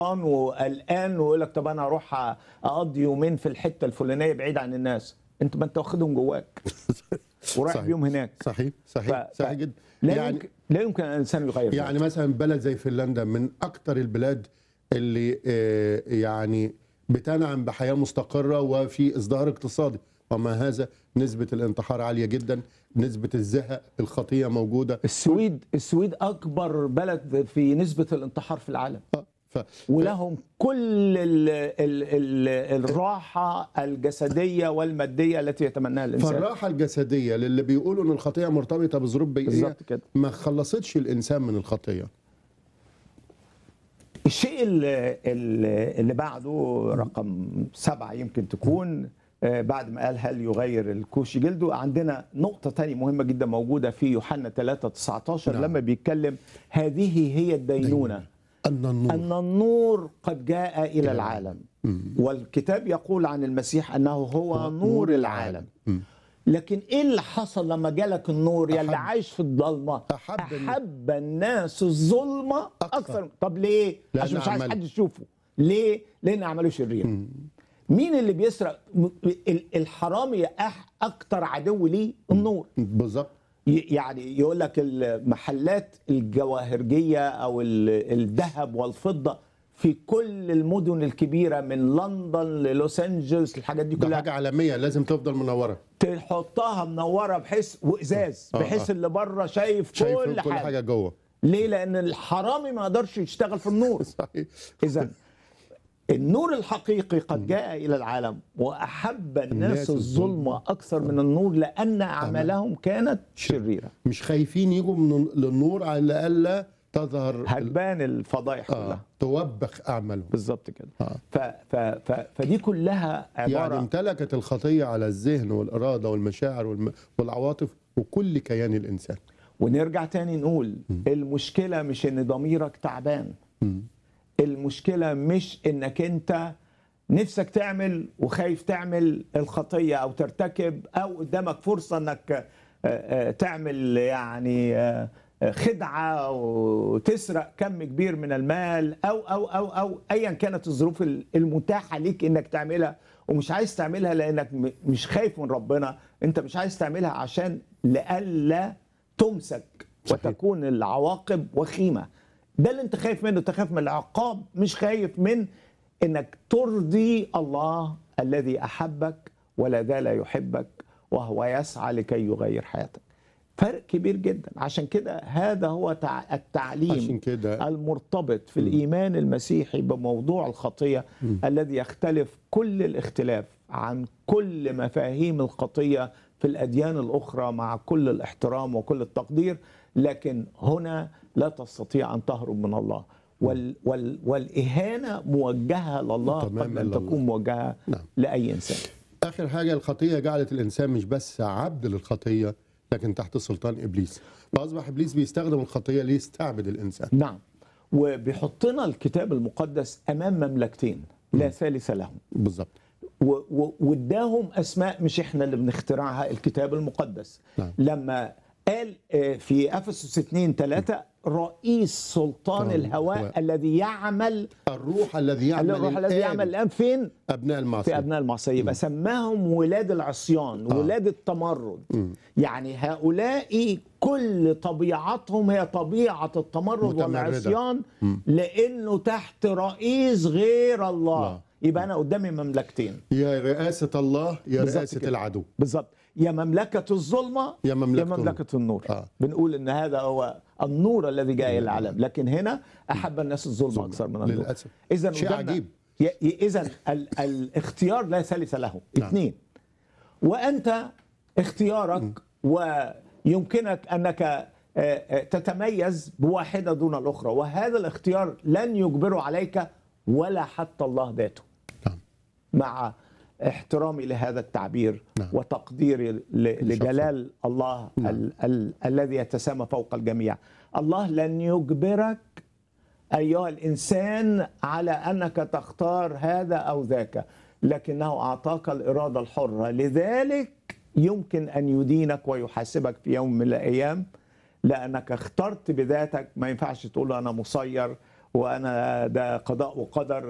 وقلقان ويقول لك طب انا اروح اقضي يومين في الحته الفلانيه بعيد عن الناس انت ما انت واخدهم جواك ورايح صحيح. بيهم هناك صحيح صحيح ف- صحيح ف- جدا لا يعني يمكن لا يمكن ان الانسان يغير يعني ذلك. مثلا بلد زي فنلندا من اكثر البلاد اللي آه، يعني بتنعم بحياه مستقره وفي ازدهار اقتصادي ومع هذا نسبه الانتحار عاليه جدا نسبه الزهق الخطيه موجوده السويد السويد اكبر بلد في نسبه الانتحار في العالم آه، ف... ولهم كل ال ال ال الراحه الجسديه والماديه التي يتمناها الانسان فالراحه الجسديه للي بيقولوا ان الخطيه مرتبطه بظروف بيئيه بالظبط كده ما خلصتش الانسان من الخطيه الشيء اللي, اللي اللي بعده رقم سبعة يمكن تكون آه، بعد ما قال هل يغير الكوش جلده عندنا نقطة تانية مهمة جدا موجودة في يوحنا 3 19 نعم. لما بيتكلم هذه هي الدينونة ان النور أن النور قد جاء إلى العالم والكتاب يقول عن المسيح أنه هو نور العالم مم. لكن ايه اللي حصل لما جالك النور يا اللي أحب- عايش في الضلمه أحب النور. احب الناس الظلمه أكثر. اكثر طب ليه لأن عشان مش عايز أعمال. حد يشوفه ليه لان اعماله شريره مين اللي بيسرق م- ال- الحرامي أح اكتر عدو ليه النور بالظبط ي- يعني يقول لك المحلات الجواهرجيه او ال- الذهب والفضه في كل المدن الكبيره من لندن للوس انجلوس الحاجات دي ده كلها حاجه عالميه لازم تفضل منوره تحطها منوره بحيث وازاز آه، بحيث آه. اللي بره شايف, شايف كل, كل حاجه, حاجه جوه ليه لان الحرامي ما يقدرش يشتغل في النور صحيح اذا النور الحقيقي قد جاء الى العالم واحب الناس الناس الظلمه اكثر من النور لان اعمالهم كانت شريره مش خايفين يجوا من للنور على الا تظهر هتبان الفضائح آه. كلها توبخ اعمالهم بالظبط كده آه. ف ف ف فدي كلها يعني عباره امتلكت الخطيه على الذهن والاراده والمشاعر والم... والعواطف وكل كيان الانسان ونرجع تاني نقول المشكله مش ان ضميرك تعبان مم. المشكله مش انك انت نفسك تعمل وخايف تعمل الخطيه او ترتكب او قدامك فرصه انك آه، آه، تعمل يعني آه، آه، خدعه وتسرق كم كبير من المال او او او او ايا كانت الظروف المتاحه ليك انك تعملها ومش عايز تعملها لانك م- مش خايف من ربنا انت مش عايز تعملها عشان لئلا تمسك صحيح. وتكون العواقب وخيمه ده اللي انت خايف منه انت خايف من العقاب مش خايف من انك ترضي الله الذي احبك ولا زال يحبك وهو يسعى لكي يغير حياتك فرق كبير جدا عشان كده هذا هو تع- عشان التعليم كده المرتبط في الايمان المسيحي بموضوع الخطيه الذي يختلف كل الاختلاف عن كل مفاهيم الخطيه في الاديان الاخرى مع كل الاحترام وكل التقدير لكن هنا لا تستطيع ان تهرب من الله وال وال والاهانه موجهه لله تماماً قبل ان لله. تكون موجهه نعم. لاي انسان اخر حاجه الخطيه جعلت الانسان مش بس عبد للخطيه لكن تحت سلطان ابليس فاصبح ابليس بيستخدم الخطيه ليستعبد الانسان نعم وبيحطنا الكتاب المقدس امام مملكتين لا ثالث لهم بالظبط و- و- واداهم اسماء مش احنا اللي بنخترعها الكتاب المقدس نعم. لما قال آه، في افسس 2 3 رئيس سلطان طبعاً. الهواء هواء. الذي يعمل الروح الذي يعمل الروح الذي الآن يعمل الان فين؟ ابناء المعصيه في ابناء المعصيه يبقى سماهم ولاد العصيان آه. ولاد التمرد مم. يعني هؤلاء كل طبيعتهم هي طبيعه التمرد متمردة. والعصيان لانه تحت رئيس غير الله الله. يبقى انا قدامي مملكتين يا رئاسه الله يا بالظبط رئاسه كده. العدو بالظبط يا مملكة الظلمة يا مملكة يا مملكة النور آه. بنقول ان هذا هو النور الذي جاء الى العالم لكن هنا احب الناس الظلم اكثر من النور للأسف. اذا شيء عجيب. اذا ال- الاختيار لا ثالث له نعم. اثنين وانت اختيارك ويمكنك انك آه، آه، تتميز بواحده دون الاخرى وهذا الاختيار لن يجبره عليك ولا حتى الله ذاته نعم مع احترامي لهذا التعبير نعم. وتقديري ل- لجلال الله نعم. ال- ال- الذي يتسامى فوق الجميع الله لن يجبرك ايها الانسان على انك تختار هذا او ذاك لكنه اعطاك الاراده الحره لذلك يمكن ان يدينك ويحاسبك في يوم من الايام لانك اخترت بذاتك ما ينفعش تقول له انا مسير وانا ده قضاء وقدر